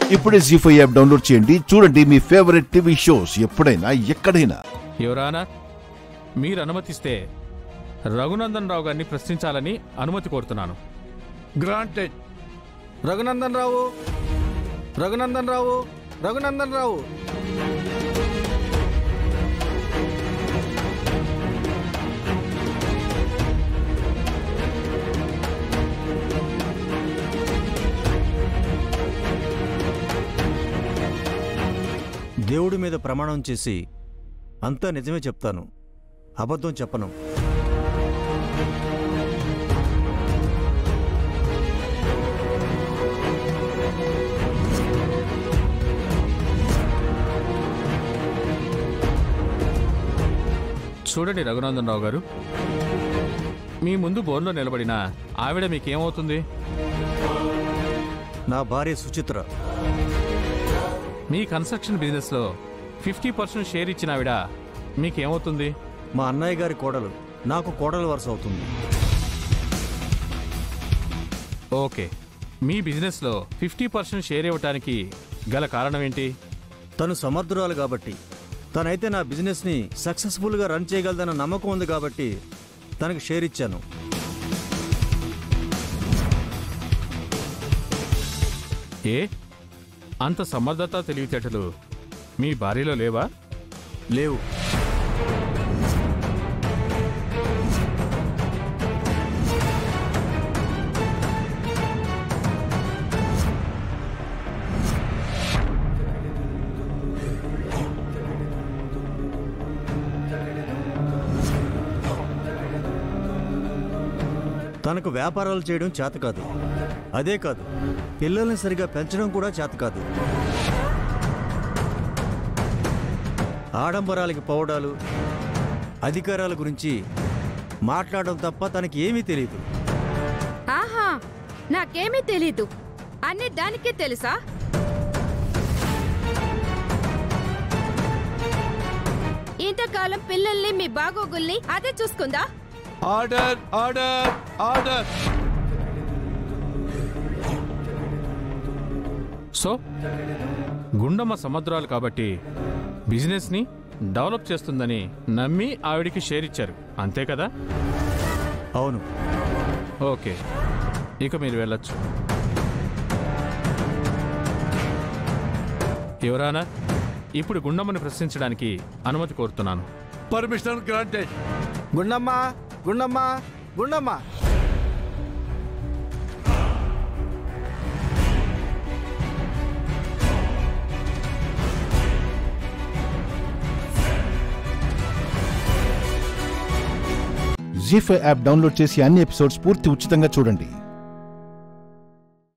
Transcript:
ఇప్పుడే G five app download చేయండి చూడండి మీ ఫేవరెట్ టీవీ షోస్ ఎప్పుడైనా ఎక్కడైనా యువరానా మీరు అనుమతిస్తే రఘునందన్ రావు గారిని ప్రశ్నించాలని అనుమతి కోరుతున్నాను గ్రాంటెడ్ రఘునందన్ రావు రఘునందన్ రావు రఘునందన్ రావు దేవుడి మీద ప్రమాణం చేసి అంతా నిజమే చెప్తాను అబద్ధం చెప్పను చూడండి రఘునందన్ రావు గారు మీ ముందు బోన్లో నిలబడిన ఆవిడ మీకేమవుతుంది నా భార్య సుచిత్ర మీ కన్స్ట్రక్షన్ బిజినెస్లో ఫిఫ్టీ పర్సెంట్ షేర్ ఇచ్చిన ఆవిడ మీకేమవుతుంది మా అన్నయ్య గారి కోడలు నాకు కోడలు వరుస అవుతుంది ఓకే మీ బిజినెస్లో ఫిఫ్టీ పర్సెంట్ షేర్ ఇవ్వటానికి గల కారణం ఏంటి తను సమర్థురాలు కాబట్టి తనైతే నా బిజినెస్ని సక్సెస్ఫుల్గా రన్ చేయగలదన్న నమ్మకం ఉంది కాబట్టి తనకు షేర్ ఇచ్చాను ఏ అంత సమర్థత తెలివితేటలు మీ భార్యలో లేవా లేవు తనకు వ్యాపారాలు చేయడం చేత కాదు అదే కాదు పిల్లల్ని సరిగా పెంచడం కూడా చేత కాదు ఆడంబరాలకి పోవడాలు అధికారాల గురించి మాట్లాడడం తప్ప తనకి ఏమీ తెలియదు ఆహా నాకేమీ తెలీదు అన్ని దానికే తెలుసా ఇంతకాలం పిల్లల్ని మీ బాగోగుల్ని అదే చూసుకుందా order order order so Gundamma సముద్రాలు కాబట్టి బిజినెస్ని డెవలప్ చేస్తుందని నమ్మి ఆవిడికి షేర్ ఇచ్చారు అంతే కదా అవును ఓకే ఇక మీరు వెళ్ళొచ్చు ఎవరానా ఇప్పుడు గుండమ్మని ప్రశ్నించడానికి అనుమతి కోరుతున్నాను permission granted Gundamma Gundamma Gundamma Zee five app download చేసి అన్ని ఎపిసోడ్స్ పూర్తి ఉచితంగా చూడండి